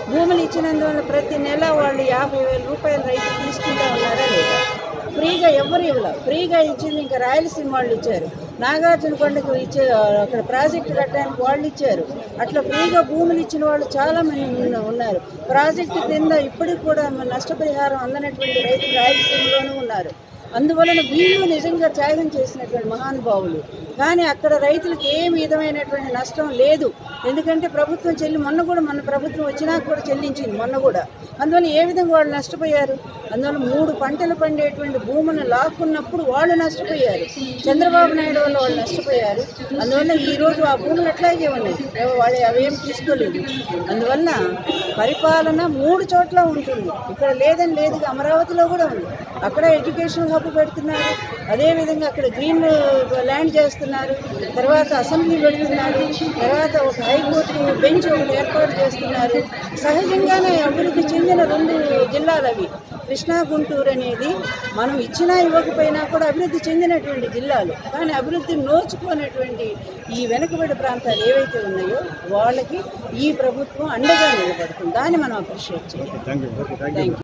భూములు ఇచ్చినందువల్ల ప్రతి నెల వాళ్ళు యాభై వేల రూపాయలు రైతు తీసుకుంటా ఉన్నారా లేదా ఫ్రీగా ఎవరు ఇవ్వలే ఫ్రీగా ఇచ్చింది ఇంకా రాయలసీమ వాళ్ళు ఇచ్చారు నాగార్జున కొండకు ఇచ్చే అక్కడ ప్రాజెక్టు కట్టడానికి వాళ్ళు ఇచ్చారు అట్లా ఫ్రీగా భూములు ఇచ్చిన వాళ్ళు చాలా మంది ఉన్న- ఉన్నారు ప్రాజెక్టు కింద ఇప్పటికి కూడా నష్టపరిహారం అందనటువంటి రైతులు రాయలసీమలోనూ ఉన్నారు అందువలన వీళ్ళు నిజంగా త్యాగం చేసినటువంటి మహానుభావులు కానీ అక్కడ రైతులకు ఏ విధమైనటువంటి నష్టం లేదు ఎందుకంటే ప్రభుత్వం చెల్లి మొన్న కూడా మన ప్రభుత్వం వచ్చినాక కూడా చెల్లించింది మొన్న కూడా అందువల్ల ఏ విధంగా వాళ్ళు నష్టపోయారు అందువల్ల మూడు పంటలు పండేటువంటి భూములను లాక్కున్నప్పుడు వాళ్ళు నష్టపోయారు చంద్రబాబు నాయుడు వల్ల వాళ్ళు నష్టపోయారు అందువల్ల ఈ రోజు ఆ భూములు అట్లాగే ఉన్నాయి ఎవ- వాళ్ళు అవేం తీసుకోలేదు అందువల్ల పరిపాలన మూడు చోట్ల ఉంటుంది ఇక్కడ లేదని లేదు అమరావతిలో కూడా ఉంది అక్కడ ఎడ్యుకేషన్ హబ్ పెడుతున్నారు అదేవిధంగా అక్కడ గ్రీన్ ల్యాండ్ చేస్తున్నారు తర్వాత అసెంబ్లీ పెడుతున్నారు తర్వాత ఒక హైకోర్టు బెంచ్ ఒకటి ఏర్పాటు చేస్తున్నారు సహజంగానే అభివృద్ధి చెందిన రెండు జిల్లాలు అవి కృష్ణా గుంటూరు అనేది మనం ఇచ్చినా ఇవ్వకపోయినా కూడా అభివృద్ధి చెందినటువంటి జిల్లాలు కానీ అభివృద్ధి నోచుకునేటువంటి ఈ వెనుకబడి ప్రాంతాలు ఏవైతే ఉన్నాయో వాళ్ళకి ఈ ప్రభుత్వం అండగా నిలబడుతుంది దాన్ని మనం అప్రిషియేట్ చేయాలి థ్యాంక్ యూ థ్యాంక్ యూ